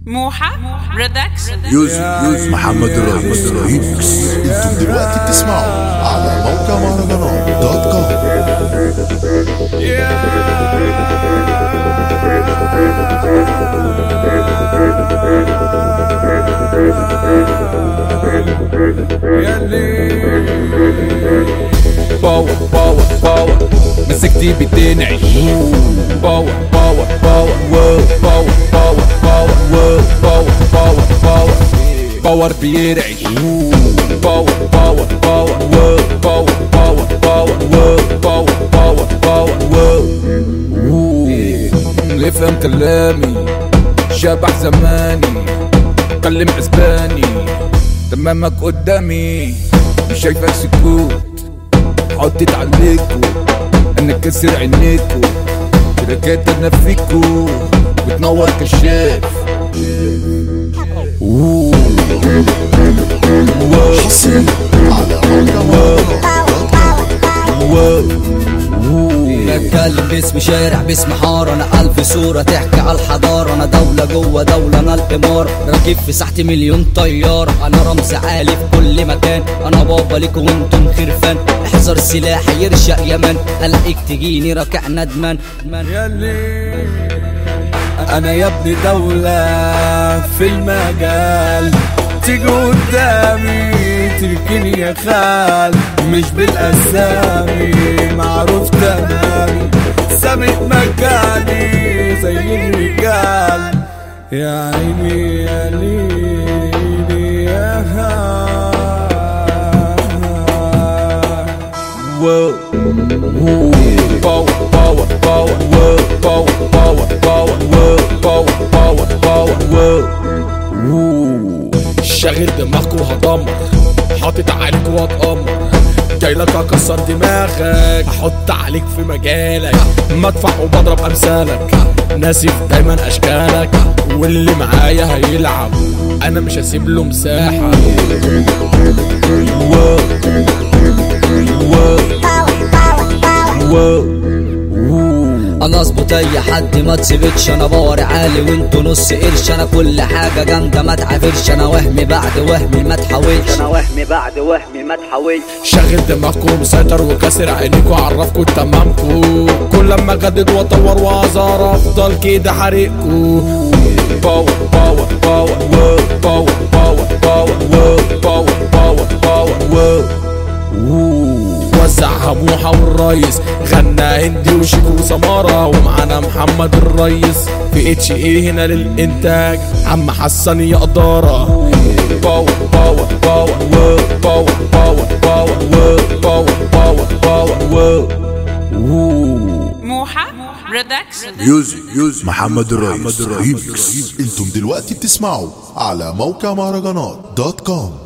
موحة برودكشن يوسف يوسف محمد الرئيس ريمكس انتم دلوقتي بتسمعوا على موقع مهرجانات دوت كوم باور باور باور مسكتي بتنعش باور باور باور باور باور باور باور باور باور باور بيرعش باور باور باور باور باور باور باور باور باور افهم كلامي شبح زماني كلم اسباني تمامك قدامي مش شايفك سكوت حطيت عليكو انا كسر عينيكو تركات انا فيكو بتنور كشاف أوه. واو. حصريا على موقع مهرجانات دوت كوم بتكلم باسم شارع باسم حارة انا الف صورة تحكي على الحضارة انا دولة جوه دولة انا الامارة راكب في ساحتي مليون طيارة انا رمز عالي في كل مكان انا بابا ليكوا وانتم خرفان احذر سلاح يرشق يمن الاقيك تجيني راكع ندمان انا يا ابني دولة في المجال تيجي قدامي تركني يا خال مش بالاسامي معروف تمامي سابق مكاني زي الرجال يا عيني يا ليلي يا ها Whoa. Whoa. Power, power, power, whoa, power, power, power, whoa, power, power, power, whoa. Whoa. شاغل دماغك وهدمر حاطط عليك واتأمر جاي لك اكسر دماغك احط عليك في مجالك مدفع وبضرب امثالك ناسف دايما اشكالك واللي معايا هيلعب انا مش هسيب له مساحه واو. واو. واو. انا اظبط اي حد ما تسيبتش انا باور عالي وانتوا نص قرش انا كل حاجة جامدة ما تعافرش انا وهمي بعد وهمي ما تحاولش انا وهمي بعد وهمي ما تحاولش شاغل دماغكم مسيطر وكسر عينيكوا عرفكوا تمامكوا كل لما اجدد واطور واظهر افضل كده حريقكوا باور باور باور واو باور باور باور واو باور باور باور واو ووو. وزعها موحة والريس غنى هندي وشيكو وسمارة ومعانا محمد الريس في اتش ايه هنا للانتاج عم حسن يا قدارة باور باور باور واو باور باور باور واو باور باور باور واو ووو. موحة برودكشن يوسف يوسف محمد الرئيس ريمكس انتم دلوقتي بتسمعوا على موقع مهرجانات دوت كوم